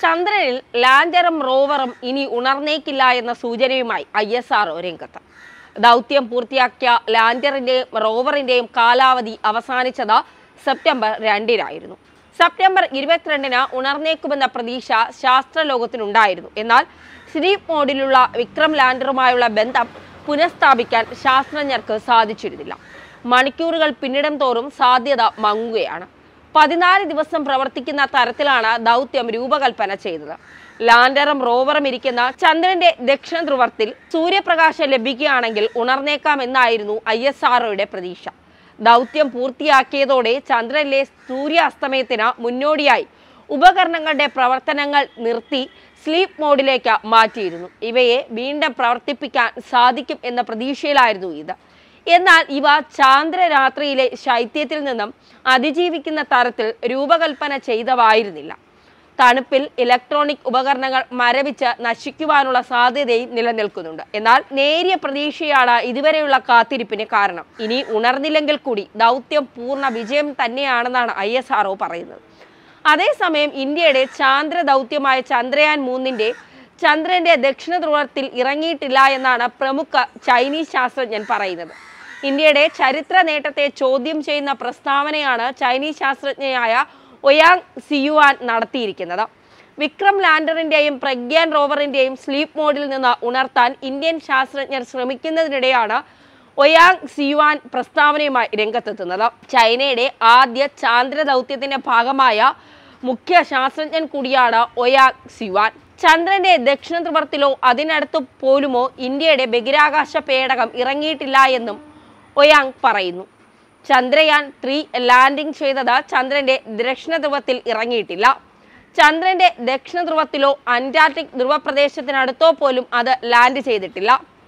ചന്ദ്രനിൽ ലാൻഡറും റോവറും ഇനി ഉണർന്നേക്കില്ല എന്ന സൂചനയുമായി ഐ എസ് ആർ രംഗത്ത് ദൗത്യം പൂർത്തിയാക്കിയ ലാൻഡറിന്റെയും റോവറിന്റെയും കാലാവധി അവസാനിച്ചത് സെപ്റ്റംബർ രണ്ടിനായിരുന്നു സെപ്റ്റംബർ ഇരുപത്തിരണ്ടിന് ഉണർന്നേക്കുമെന്ന പ്രതീക്ഷ ശാസ്ത്രലോകത്തിനുണ്ടായിരുന്നു എന്നാൽ സ്ലീപ്പ് മോഡിലുള്ള വിക്രം ലാൻഡറുമായുള്ള ബന്ധം പുനഃസ്ഥാപിക്കാൻ ശാസ്ത്രജ്ഞർക്ക് സാധിച്ചിരുന്നില്ല മണിക്കൂറുകൾ പിന്നിടും തോറും സാധ്യത മങ്ങുകയാണ് പതിനാല് ദിവസം പ്രവർത്തിക്കുന്ന തരത്തിലാണ് ദൗത്യം രൂപകൽപ്പന ചെയ്തത് ലാൻഡറും റോവറും ഇരിക്കുന്ന ചന്ദ്രന്റെ ദക്ഷിണ ധ്രുവത്തിൽ സൂര്യപ്രകാശം ലഭിക്കുകയാണെങ്കിൽ ഉണർന്നേക്കാമെന്നായിരുന്നു ഐ എസ് ആർഒയുടെ പ്രതീക്ഷ ദൗത്യം പൂർത്തിയാക്കിയതോടെ ചന്ദ്രനിലെ സൂര്യാസ്തമയത്തിന് മുന്നോടിയായി ഉപകരണങ്ങളുടെ പ്രവർത്തനങ്ങൾ നിർത്തി സ്ലീപ്പ് മോഡിലേക്ക് മാറ്റിയിരുന്നു ഇവയെ വീണ്ടും പ്രവർത്തിപ്പിക്കാൻ സാധിക്കും എന്ന പ്രതീക്ഷയിലായിരുന്നു ഇത് എന്നാൽ ഇവ ചാന്ദ്രരാത്രിയിലെ ശൈത്യത്തിൽ നിന്നും അതിജീവിക്കുന്ന തരത്തിൽ രൂപകൽപ്പന ചെയ്തവായിരുന്നില്ല തണുപ്പിൽ ഇലക്ട്രോണിക് ഉപകരണങ്ങൾ മരവിച്ച് നശിക്കുവാനുള്ള സാധ്യതയും നിലനിൽക്കുന്നുണ്ട് എന്നാൽ നേരിയ പ്രതീക്ഷയാണ് ഇതുവരെയുള്ള കാത്തിരിപ്പിന് കാരണം ഇനി ഉണർന്നില്ലെങ്കിൽ കൂടി ദൗത്യം പൂർണ്ണ വിജയം തന്നെയാണെന്നാണ് ഐ എസ് ആർഒ പറയുന്നത് അതേസമയം ഇന്ത്യയുടെ ചാന്ദ്ര ദൗത്യമായ ചന്ദ്രയാൻ മൂന്നിന്റെ ചന്ദ്രന്റെ ദക്ഷിണ ധ്രുവത്തിൽ ഇറങ്ങിയിട്ടില്ല എന്നാണ് പ്രമുഖ ചൈനീസ് ശാസ്ത്രജ്ഞൻ പറയുന്നത് ഇന്ത്യയുടെ ചരിത്ര നേട്ടത്തെ ചോദ്യം ചെയ്യുന്ന പ്രസ്താവനയാണ് ചൈനീസ് ശാസ്ത്രജ്ഞയായ ഒയാങ് സിയുവാൻ നടത്തിയിരിക്കുന്നത് വിക്രം ലാൻഡറിന്റെയും പ്രഗ്യാൻ റോവറിന്റെയും സ്ലീപ്പ് മോഡിൽ നിന്ന് ഉണർത്താൻ ഇന്ത്യൻ ശാസ്ത്രജ്ഞർ ശ്രമിക്കുന്നതിനിടെയാണ് ഒയാങ് സിയുവാൻ പ്രസ്താവനയുമായി രംഗത്തെത്തുന്നത് ചൈനയുടെ ആദ്യ ചാന്ദ്ര ദൗത്യത്തിന്റെ ഭാഗമായ മുഖ്യ ശാസ്ത്രജ്ഞൻ കൂടിയാണ് ഒയാങ് സിയുവാൻ ചന്ദ്രന്റെ ദക്ഷിണ ധ്രുവത്തിലോ അതിനടുത്ത് പോലുമോ ഇന്ത്യയുടെ ബഹിരാകാശ പേടകം ഇറങ്ങിയിട്ടില്ല എന്നും ഒയാങ് പറയുന്നു ചന്ദ്രയാൻ ത്രീ ലാൻഡിംഗ് ചെയ്തത് ചന്ദ്രന്റെ ദക്ഷിണ ധ്രുവത്തിൽ ഇറങ്ങിയിട്ടില്ല ചന്ദ്രന്റെ ദക്ഷിണ ധ്രുവത്തിലോ അന്റാർട്ടിക് ധ്രുവപ്രദേശത്തിനടുത്തോ പോലും അത് ലാൻഡ് ചെയ്തിട്ടില്ല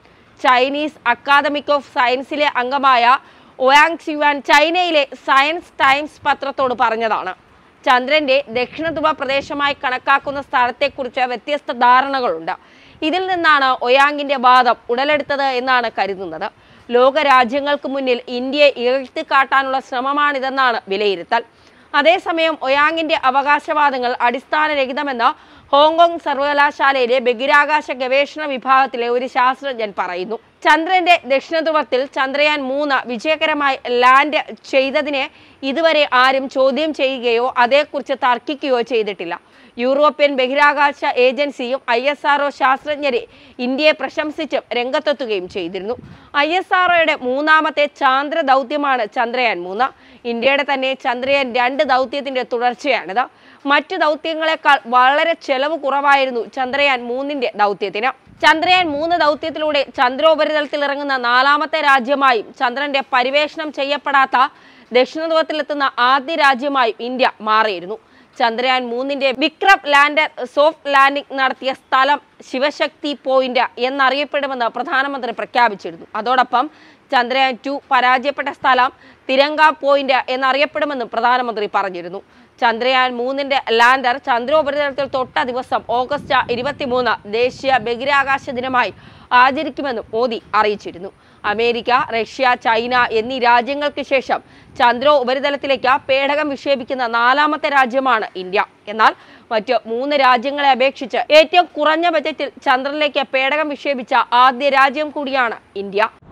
ചൈനീസ് അക്കാദമിക് ഓഫ് സയൻസിലെ അംഗമായ ഒയാങ് സിവാൻ ചൈനയിലെ സയൻസ് ടൈംസ് പത്രത്തോട് പറഞ്ഞതാണ് ചന്ദ്രന്റെ ദക്ഷിണ ധ്രുവ പ്രദേശമായി കണക്കാക്കുന്ന സ്ഥലത്തെക്കുറിച്ച് വ്യത്യസ്ത ധാരണകളുണ്ട് ഇതിൽ നിന്നാണ് ഒയാങ്ങിന്റെ വാദം ഉടലെടുത്തത് എന്നാണ് കരുതുന്നത് ലോക രാജ്യങ്ങൾക്ക് മുന്നിൽ ഇന്ത്യയെ ഉയർത്തിക്കാട്ടാനുള്ള ശ്രമമാണിതെന്നാണ് വിലയിരുത്തൽ അതേസമയം ഒയാങ്ങിന്റെ അവകാശവാദങ്ങൾ അടിസ്ഥാനരഹിതമെന്ന് ഹോങ്കോങ് സർവകലാശാലയിലെ ബഹിരാകാശ ഗവേഷണ വിഭാഗത്തിലെ ഒരു ശാസ്ത്രജ്ഞൻ പറയുന്നു ചന്ദ്രന്റെ ദക്ഷിണ ധ്രുവത്തിൽ ചന്ദ്രയാൻ മൂന്ന് വിജയകരമായി ലാൻഡ് ചെയ്തതിനെ ഇതുവരെ ആരും ചോദ്യം ചെയ്യുകയോ അതേക്കുറിച്ച് തർക്കിക്കുകയോ ചെയ്തിട്ടില്ല യൂറോപ്യൻ ബഹിരാകാശ ഏജൻസിയും ഐ എസ് ആർഒ ശാസ്ത്രജ്ഞരെ ഇന്ത്യയെ പ്രശംസിച്ചും രംഗത്തെത്തുകയും ചെയ്തിരുന്നു ഐ എസ് ആർഒയുടെ മൂന്നാമത്തെ ചാന്ദ്ര ദൗത്യമാണ് ചന്ദ്രയാൻ മൂന്ന് ഇന്ത്യയുടെ തന്നെ ചന്ദ്രയാൻ രണ്ട് ദൗത്യത്തിന്റെ തുടർച്ചയാണിത് മറ്റു ദൗത്യങ്ങളെക്കാൾ വളരെ ചെലവ് കുറവായിരുന്നു ചന്ദ്രയാൻ മൂന്നിന്റെ ദൗത്യത്തിന് ചന്ദ്രയാൻ മൂന്ന് ദൗത്യത്തിലൂടെ ചന്ദ്രോപരിതലത്തിൽ ഇറങ്ങുന്ന നാലാമത്തെ രാജ്യമായും ചന്ദ്രന്റെ പരിവേഷണം ചെയ്യപ്പെടാത്ത ദക്ഷിണധ്രുവത്തിലെത്തുന്ന ആദ്യ രാജ്യമായും ഇന്ത്യ മാറിയിരുന്നു ചന്ദ്രയാൻ മൂന്നിന്റെ വിക്രം ലാൻഡർ സോഫ്റ്റ് ലാൻഡിംഗ് നടത്തിയ സ്ഥലം ശിവശക്തി പോയിന്റ് എന്നറിയപ്പെടുമെന്ന് പ്രധാനമന്ത്രി പ്രഖ്യാപിച്ചിരുന്നു അതോടൊപ്പം ചന്ദ്രയാൻ ടു പരാജയപ്പെട്ട സ്ഥലം തിരങ്ക പോയിന്റ് എന്നറിയപ്പെടുമെന്നും പ്രധാനമന്ത്രി പറഞ്ഞിരുന്നു ചന്ദ്രയാൻ മൂന്നിന്റെ ലാൻഡർ ചന്ദ്രോപരിതലത്തിൽ തൊട്ട ദിവസം ഓഗസ്റ്റ് ഇരുപത്തിമൂന്ന് ദേശീയ ബഹിരാകാശ ദിനമായി ആചരിക്കുമെന്നും മോദി അറിയിച്ചിരുന്നു അമേരിക്ക റഷ്യ ചൈന എന്നീ രാജ്യങ്ങൾക്ക് ശേഷം ചന്ദ്ര ഉപരിതലത്തിലേക്ക് പേടകം വിക്ഷേപിക്കുന്ന നാലാമത്തെ രാജ്യമാണ് ഇന്ത്യ എന്നാൽ മറ്റ് മൂന്ന് രാജ്യങ്ങളെ അപേക്ഷിച്ച് ഏറ്റവും കുറഞ്ഞ ബജറ്റിൽ ചന്ദ്രനിലേക്ക് പേടകം വിക്ഷേപിച്ച ആദ്യ രാജ്യം കൂടിയാണ് ഇന്ത്യ